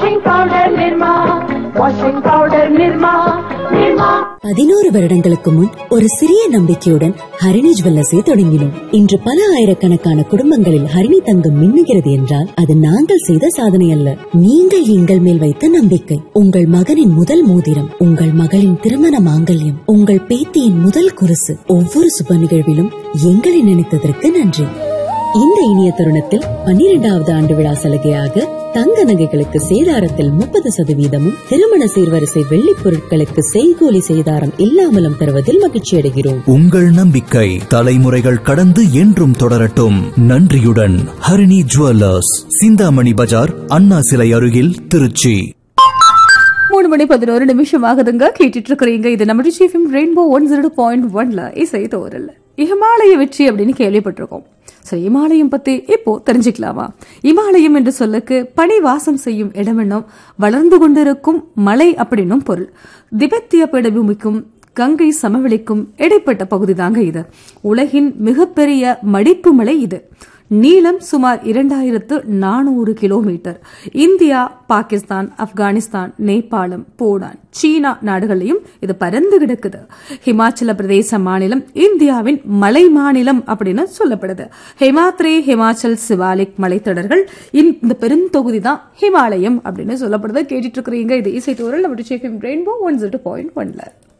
washing powder Nirma, washing powder Nirma, Nirma. பதினோரு வருடங்களுக்கு முன் ஒரு சிறிய நம்பிக்கையுடன் ஹரிணி ஜுவல்லர்ஸை தொடங்கினோம் இன்று பல ஆயிரக்கணக்கான குடும்பங்களில் ஹரிணி தங்கம் மின்னுகிறது என்றால் அது நாங்கள் செய்த சாதனை அல்ல நீங்கள் எங்கள் மேல் வைத்த நம்பிக்கை உங்கள் மகனின் முதல் மோதிரம் உங்கள் மகளின் திருமண மாங்கல்யம் உங்கள் பேத்தியின் முதல் குருசு ஒவ்வொரு சுப நிகழ்விலும் எங்களை நினைத்ததற்கு நன்றி இந்த இனிய தருணத்தில் பன்னிரெண்டாவது ஆண்டு விழா சலுகையாக தங்க நகைகளுக்கு சேதாரத்தில் முப்பது சதவீதமும் திருமண சீர்வரிசை வெள்ளிப் பொருட்களுக்கு செய்கூலி சேதாரம் இல்லாமலும் தருவதில் மகிழ்ச்சி அடைகிறோம் உங்கள் நம்பிக்கை தலைமுறைகள் கடந்து என்றும் தொடரட்டும் நன்றியுடன் ஹரிணி ஜுவல்லர்ஸ் சிந்தாமணி பஜார் அண்ணா சிலை அருகில் திருச்சி மூணு மணி பதினோரு நிமிஷம் ஆகுதுங்க கேட்டுட்டு இருக்கிறீங்க இது நம்ம சீஃபிம் ரெயின்போ ஒன் ஜீரோ பாயிண்ட் ஒன்ல இசை தோறல் இமாலய வெற்றி அப்படின்னு கேள்விப்பட்டிருக்கோம் சரி இமாலயம் பத்தி இப்போ தெரிஞ்சுக்கலாமா இமாலயம் என்று சொல்லுக்கு பனி வாசம் செய்யும் இடமென்னும் வளர்ந்து கொண்டிருக்கும் மலை அப்படின்னும் பொருள் திபெத்திய பீடபூமிக்கும் கங்கை சமவெளிக்கும் இடைப்பட்ட பகுதி தாங்க இது உலகின் மிகப்பெரிய மடிப்பு மலை இது நீளம் சுமார் இரண்டாயிரத்து நானூறு கிலோமீட்டர் இந்தியா பாகிஸ்தான் ஆப்கானிஸ்தான் நேபாளம் பூடான் சீனா நாடுகளையும் இது பறந்து கிடக்குது ஹிமாச்சல பிரதேச மாநிலம் இந்தியாவின் மலை மாநிலம் அப்படின்னு சொல்லப்படுது ஹிமாத்ரி ஹிமாச்சல் சிவாலிக் மலைத்தொடர்கள் இந்த பெருந்தொகுதி தான் ஹிமாலயம் அப்படின்னு சொல்லப்படுது கேட்டுட்டு இருக்கிறீங்க இது இசைத்தோரல் நம்ம ரெயின்போ ஒன் ஜீரோ பாயிண்ட் ஒன்ல